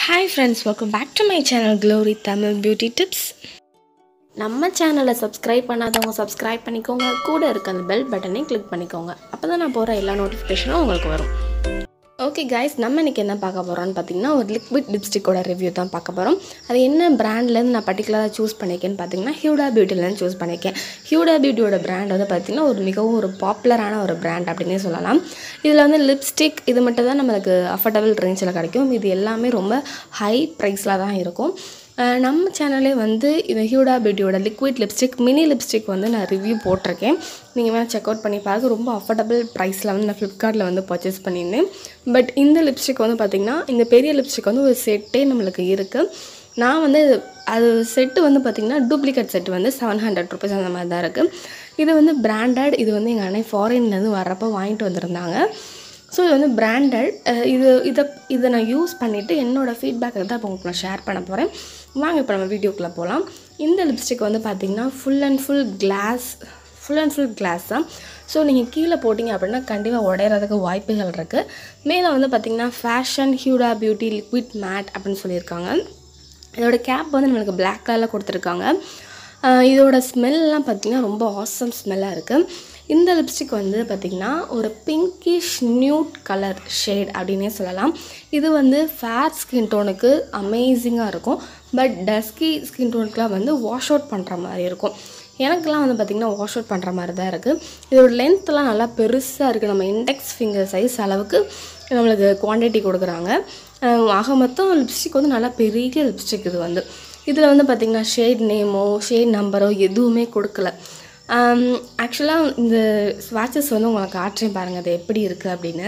hi friends welcome back to my channel Glory Tamil beauty tips நம்ம சேனலை subscribe பண்ணாதவங்க subscribe பண்ணிக்கோங்க கூட இருக்க அந்த பெல் பட்டனை கிளிக் பண்ணிக்கோங்க அப்போ தான் நான் போகிற எல்லா நோட்டிஃபிகேஷனும் உங்களுக்கு வரும் ஓகே கைஸ் நம்ம இன்றைக்கி என்ன பார்க்க போகிறோம்னு பார்த்தீங்கன்னா ஒரு லிக்விட் லிப்ஸ்டிக்கோட ரிவ்யூ தான் பார்க்க போகிறோம் அது என்ன பிராண்ட்லேருந்து நான் பர்டிகுலராக சூஸ் பண்ணியிருக்கேன்னு பார்த்தீங்கன்னா ஹியூடா பியூட்டிலேருந்து சூஸ் பண்ணியிருக்கேன் ஹியூடா பியூட்டியோட பிராண்ட் வந்து பார்த்திங்கன்னா ஒரு மிகவும் ஒரு பாப்புலரான ஒரு பிராண்ட் அப்படின்னே சொல்லலாம் இதில் வந்து லிப்ஸ்டிக் இது மட்டும் தான் நம்மளுக்கு அஃபோர்டபுள் ரேஞ்சில் கிடைக்கும் இது எல்லாமே ரொம்ப ஹை ப்ரைஸில் தான் இருக்கும் அஹ் நம்ம சேனலே வந்து இந்த ஹியூடா பியூட்டியோட லிக்விட் லிப்ஸ்டிக் மினி லிப்ஸ்டிக் வந்து நான் ரிவ்யூ போட்டிருக்கேன் நீங்கள் வேணால் செக் அவுட் பண்ணி பாருங்க ரொம்ப அஃபோர்டபுள் ப்ரைஸில் வந்து நான் ஃப்ளிப்கார்ட்டில் வந்து பர்ச்சேஸ் பண்ணியிருந்தேன் பட் இந்த லிப்ஸ்டிக் வந்து பார்த்திங்கன்னா இந்த பெரிய லிப்ஸ்டிக் வந்து ஒரு செட்டே நம்மளுக்கு இருக்குது நான் வந்து அது செட்டு வந்து பார்த்திங்கன்னா டூப்ளிகேட் செட்டு வந்து செவன் ஹண்ட்ரட் ருபீஸ் அந்த மாதிரி தான் இருக்குது இது வந்து பிராண்டட் இது வந்து எங்கள் அண்ணன் ஃபாரின்லேருந்து வர்றப்போ வாங்கிட்டு வந்திருந்தாங்க ஸோ இது வந்து பிராண்டட் இது இதை இதை நான் யூஸ் பண்ணிவிட்டு என்னோடய ஃபீட்பேக்கை தான் இப்போ உங்களுக்கு நான் ஷேர் பண்ண போகிறேன் வாங்க இப்போ நம்ம வீடியோக்குள்ளே போகலாம் இந்த லிப்ஸ்டிக் வந்து பார்த்திங்கன்னா full and full gloss full and full gloss தான் ஸோ நீங்கள் கீழே போட்டிங்க அப்படின்னா கண்டிப்பாக உடையிறதுக்கு வாய்ப்புகள் இருக்குது மேலே வந்து பார்த்திங்கன்னா fashion Huda beauty liquid matte அப்படின்னு சொல்லியிருக்காங்க இதோட கேப் வந்து நம்மளுக்கு பிளாக் கலரில் கொடுத்துருக்காங்க ஆஹ் இதோட ஸ்மெல்லாம் பார்த்திங்கன்னா ரொம்ப ஆசம் ஸ்மெல்லாக இருக்குது இந்த லிப்ஸ்டிக் வந்து பார்த்திங்கன்னா ஒரு பிங்கிஷ் நியூட் கலர் ஷேட் அப்படின்னே சொல்லலாம் இது வந்து ஃபேர் ஸ்கின் டோனுக்கு அமேசிங்காக இருக்கும் பட் டஸ்கி ஸ்கின் டோனுக்குலாம் வந்து வாஷ் அவுட் பண்ணுற மாதிரி இருக்கும் எனக்கெல்லாம் வந்து பார்த்திங்கன்னா வாஷ் அவுட் பண்ணுற மாதிரி தான் இருக்குது இதோட லென்த்லாம் நல்லா பெருசாக இருக்குது நம்ம இண்டெக்ஸ் ஃபிங்கர் சைஸ் அளவுக்கு நம்மளுக்கு குவான்டிட்டி கொடுக்குறாங்க அஹ் ஆக மொத்தம் லிப்ஸ்டிக் வந்து நல்லா பெரிய லிப்ஸ்டிக் இது வந்து இதில் வந்து பார்த்திங்கன்னா ஷேட் நேமோ ஷேட் நம்பரோ எதுவுமே கொடுக்கல ஆக்சுவலாக இந்த ஸ்வாட்சஸ் வந்து உங்களுக்கு காட்டுறேன் பாருங்கள் அது எப்படி இருக்குது அப்படின்னு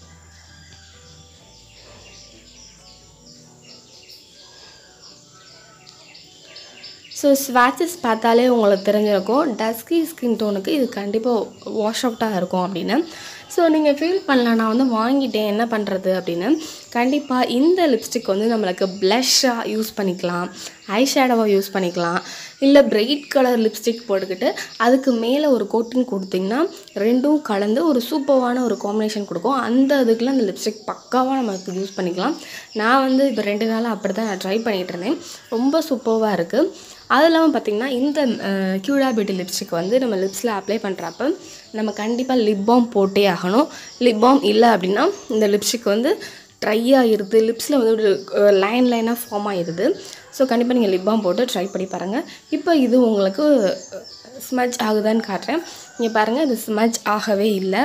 ஸோ ஸ்வாட்சஸ் பார்த்தாலே உங்களுக்கு தெரிஞ்சிருக்கும் டஸ்கி ஸ்கின் டோனுக்கு இது கண்டிப்பாக வாஷ் அவுட்டாக இருக்கும் அப்படின்னு ஸோ நீங்கள் ஃபீல் பண்ணலாம் நான் வந்து வாங்கிட்டேன் என்ன பண்ணுறது அப்படின்னு கண்டிப்பாக இந்த லிப்ஸ்டிக் வந்து நம்மளுக்கு ப்ளஷ்ஷாக யூஸ் பண்ணிக்கலாம் ஐ ஷேடோவாக யூஸ் பண்ணிக்கலாம் இல்லை பிரைட் கலர் லிப்ஸ்டிக் போட்டுக்கிட்டு அதுக்கு மேலே ஒரு கோட்டிங் கொடுத்திங்கன்னா ரெண்டும் கலந்து ஒரு சூப்பரான ஒரு காம்பினேஷன் கொடுக்கும் அந்த இதுக்குலாம் அந்த லிப்ஸ்டிக் பக்காவாக நமக்கு யூஸ் பண்ணிக்கலாம் நான் வந்து இப்போ ரெண்டு நாளாக அப்படி தான் நான் ட்ரை பண்ணிகிட்டு இருந்தேன் ரொம்ப சூப்பராக இருக்குது அது இல்லாமல் பார்த்திங்கன்னா இந்த க்யூடா பியூட்டி லிப்ஸ்டிக் வந்து நம்ம லிப்ஸில் அப்ளை பண்ணுறப்ப நம்ம கண்டிப்பாக லிப் பாம் போட்டே ஆகணும் லிப் பாம் இல்லை அப்படின்னா இந்த லிப்ஸ்டிக் வந்து ட்ரை ஆகிருது லிப்ஸில் வந்து ஒரு லைன் லைனாக ஃபார்ம் ஆகிடுது ஸோ கண்டிப்பாக நீங்கள் லிப் பாம் போட்டு ட்ரை பண்ணி பாருங்கள் இப்போ இது உங்களுக்கு ஸ்மஜ் ஆகுதான்னு காட்டுறேன் இங்கே பாருங்கள் இது ஸ்மஜ் ஆகவே இல்லை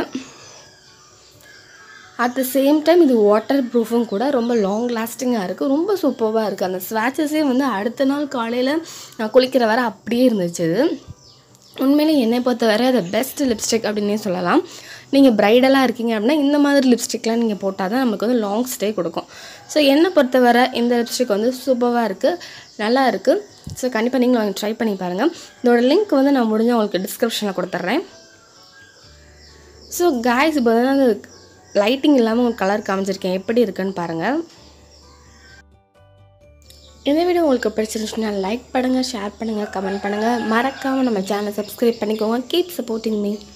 அட் த சேம் டைம் இது வாட்டர் ப்ரூஃபும் கூட ரொம்ப லாங் லாஸ்டிங்காக இருக்குது ரொம்ப சூப்பராக இருக்குது அந்த ஸ்வாட்சஸே வந்து அடுத்த நாள் காலையில் நான் குளிக்கிற வரை அப்படியே இருந்துச்சு இது உண்மையிலே என்னை பொறுத்தவரை அது பெஸ்ட் லிப்ஸ்டிக் அப்படின்னே சொல்லலாம் நீங்கள் ப்ரைடலாக இருக்கீங்க அப்படின்னா இந்த மாதிரி லிப்ஸ்டிக்லாம் நீங்கள் போட்டால் தான் நமக்கு வந்து லாங் ஸ்டே கொடுக்கும் ஸோ என்னை பொறுத்தவரை இந்த லிப்ஸ்டிக் வந்து சூப்பராக இருக்குது நல்லா இருக்குது ஸோ கண்டிப்பாக நீங்களும் வாங்கி ட்ரை பண்ணி பாருங்கள் இதோட லிங்க் வந்து நான் முடிஞ்ச உங்களுக்கு டிஸ்கிரிப்ஷனில் கொடுத்துட்றேன் ஸோ காய்ஸ் இப்போ வந்து அந்த லைட்டிங் இல்லாமல் உங்களுக்கு கலர் காமிச்சிருக்கேன் எப்படி இருக்குன்னு பாருங்கள் இந்த வீடியோ உங்களுக்கு பிடிச்சிருந்துச்சுன்னா லைக் பண்ணுங்கள் ஷேர் பண்ணுங்கள் கமெண்ட் பண்ணுங்கள் மறக்காமல் நம்ம சேனலை சப்ஸ்கிரைப் பண்ணிக்கோங்க கீப் சப்போர்ட்டிங் மீ